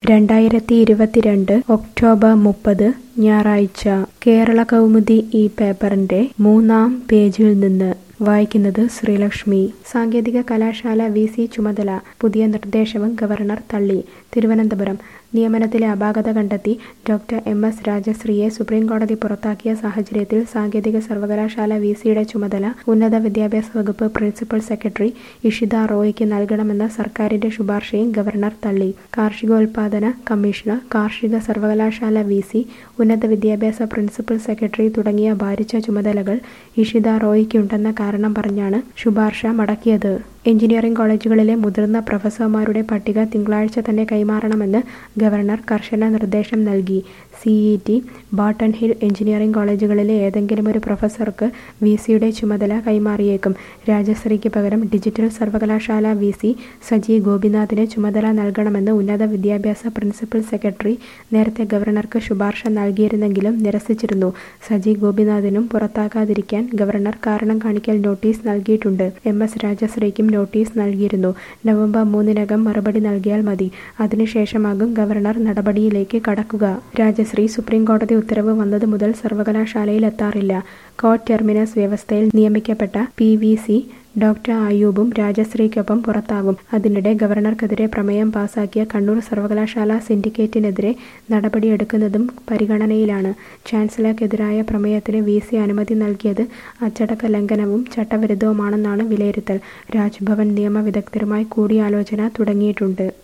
രണ്ടായിരത്തി ഇരുപത്തിരണ്ട് ഒക്ടോബർ മുപ്പത് ഞായറാഴ്ച കേരള കൗമുദി ഈ പേപ്പറിന്റെ മൂന്നാം പേജിൽ നിന്ന് വായിക്കുന്നത് ശ്രീലക്ഷ്മി സാങ്കേതിക കലാശാല വി സി ചുമതല പുതിയ നിർദ്ദേശവും ഗവർണർ തള്ളി തിരുവനന്തപുരം നിയമനത്തിലെ അപാകത കണ്ടെത്തി ഡോക്ടർ എം എസ് രാജശ്രീയെ സുപ്രീംകോടതി പുറത്താക്കിയ സാഹചര്യത്തിൽ സാങ്കേതിക സർവകലാശാല വി സിയുടെ ചുമതല ഉന്നത വിദ്യാഭ്യാസ വകുപ്പ് പ്രിൻസിപ്പൽ സെക്രട്ടറി ഇഷിത റോയിക്ക് നൽകണമെന്ന സർക്കാരിന്റെ ശുപാർശയും ഗവർണർ തള്ളി കാർഷികോൽപാദന കമ്മീഷണർ കാർഷിക സർവകലാശാല വി സി ഉന്നത വിദ്യാഭ്യാസ പ്രിൻസിപ്പൽ സെക്രട്ടറി തുടങ്ങിയ ഭാരിച്ച ചുമതലകൾ ഇഷിത റോയിക്കുണ്ടെന്ന കാരണം പറഞ്ഞാണ് ശുപാർശ മടക്കിയത് എഞ്ചിനീയറിംഗ് കോളേജുകളിലെ മുതിർന്ന പ്രൊഫസർമാരുടെ പട്ടിക തിങ്കളാഴ്ച തന്നെ കൈമാറണമെന്ന് ഗവർണർ കർശന നിർദ്ദേശം നൽകി CE T Barton Hill engineering കോളേജുകളിലെ ഏതെങ്കിലും ഒരു പ്രൊഫസർക്ക് വി സിയുടെ ചുമതല കൈമാറിയേക്കും രാജശ്രീക്ക് പകരം ഡിജിറ്റൽ സർവകലാശാല വി സി സജി ഗോപിനാഥിന് ചുമതല നൽകണമെന്ന് ഉന്നത വിദ്യാഭ്യാസ പ്രിൻസിപ്പൽ സെക്രട്ടറി നേരത്തെ ഗവർണർക്ക് ശുപാർശ നൽകിയിരുന്നെങ്കിലും നിരസിച്ചിരുന്നു സജി ഗോപിനാഥിനും പുറത്താക്കാതിരിക്കാൻ ഗവർണർ കാരണം കാണിക്കൽ നോട്ടീസ് നൽകിയിട്ടുണ്ട് എം എസ് രാജശ്രീക്കും നോട്ടീസ് നൽകിയിരുന്നു നവംബർ മൂന്നിനകം മറുപടി നൽകിയാൽ മതി അതിനുശേഷമാകും ഗവർണർ നടപടിയിലേക്ക് കടക്കുക രാജശ്രീ സുപ്രീം കോടതി ഉത്തരവ് വന്നത് മുതൽ സർവകലാശാലയിൽ എത്താറില്ല കോട്ട് ടെർമിനസ് വ്യവസ്ഥയിൽ നിയമിക്കപ്പെട്ട പി വി സി ഡോക്ടർ അയൂബും രാജശ്രീക്കൊപ്പം പുറത്താകും അതിനിടെ ഗവർണർക്കെതിരെ പ്രമേയം പാസാക്കിയ കണ്ണൂർ സർവകലാശാല സിൻഡിക്കേറ്റിനെതിരെ നടപടിയെടുക്കുന്നതും പരിഗണനയിലാണ് ചാൻസലർക്കെതിരായ പ്രമേയത്തിന് വി സി അനുമതി നൽകിയത് അച്ചടക്ക ലംഘനവും ചട്ടവിരുദ്ധവുമാണെന്നാണ് വിലയിരുത്തൽ രാജ്ഭവൻ നിയമ വിദഗ്ധരുമായി കൂടിയാലോചന തുടങ്ങിയിട്ടുണ്ട്